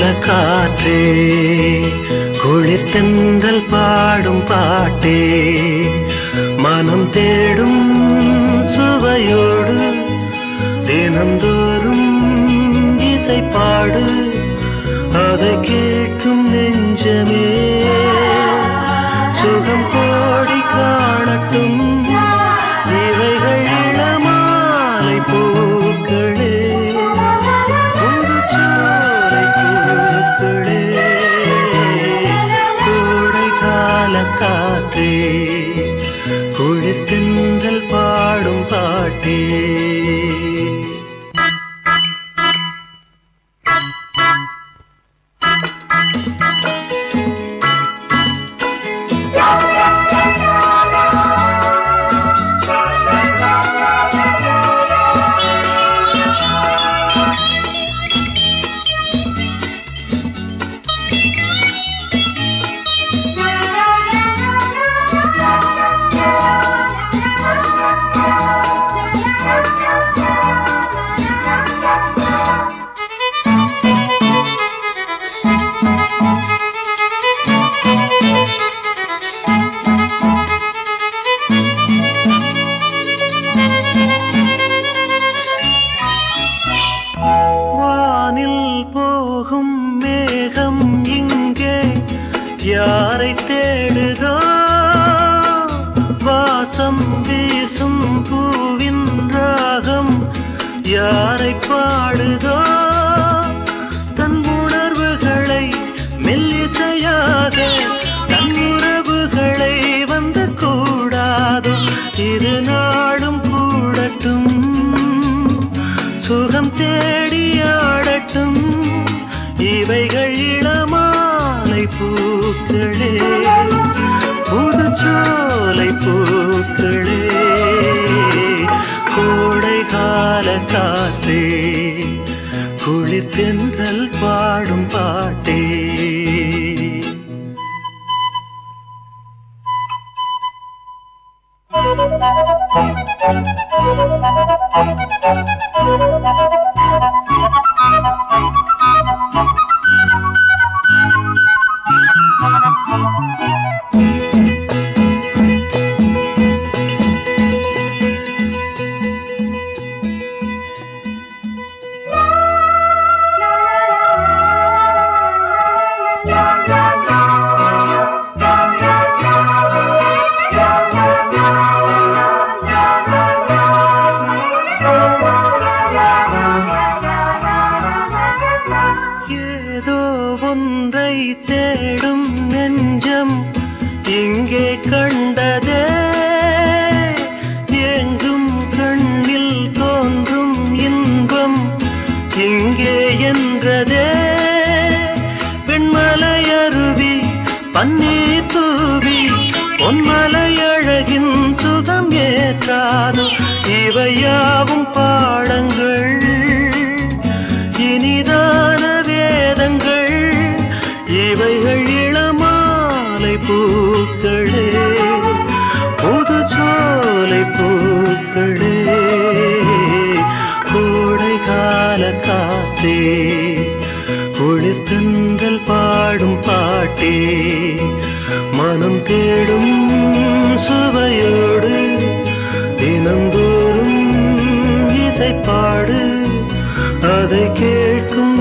காற்றே குளிர் தென்றல் பாடும் பாட்டே மனம் தேடும் சுவையோடு தினந்தோறும் இசை பாடு அதை கேட்கும் நெஞ்சமே சுகம் கோடி காணட்டும் இவைகள் இளமாலை பூக்களே ஒரு சோலை பூக்களே கோடை கால காற்றே குளிர் தென்றல் பாடும் பாட்டே வானில் போகும் மேகம் இங்கே யாரை தேடுதோ வாசம் வீசும் பூவின் ராகம் யாரை பாடுதோ தன் உணர்வுகளை மெல்லிசையாக தன் உறவுகளை வந்து கூடாதோ இரு நாடும் கூடட்டும் சுகம் தேடி ஆடட்டும் இவைகள் இளமாலை பூக்களே புதுச்சோலை பூக்களே கோடை கால காற்றே குளிர் தென்றல் பாடும் பாட்டே ஏதோ ஒன்றை தேடும் நெஞ்சம் இங்கே கண்டதே எங்கும் கண்ணில் தோன்றும் இன்பம் இங்கே என்றதே பெண்மலை அருவி பன்னீர் தூவி பொன்மலை அழகின் சுகம் ஏற்றாது இவையாவும் பாடங்கள் இனிதான வேதங்கள் இவைகள் இளமாலை பூக்களே புது சோலை பூக்களே கோடை கால காத்தே குளிர் தென்றல் பாடும் பாட்டே மனம் தேடும் சுவையோடு தினந்தோறும் இசைப்பாடு அதை கேட்கும்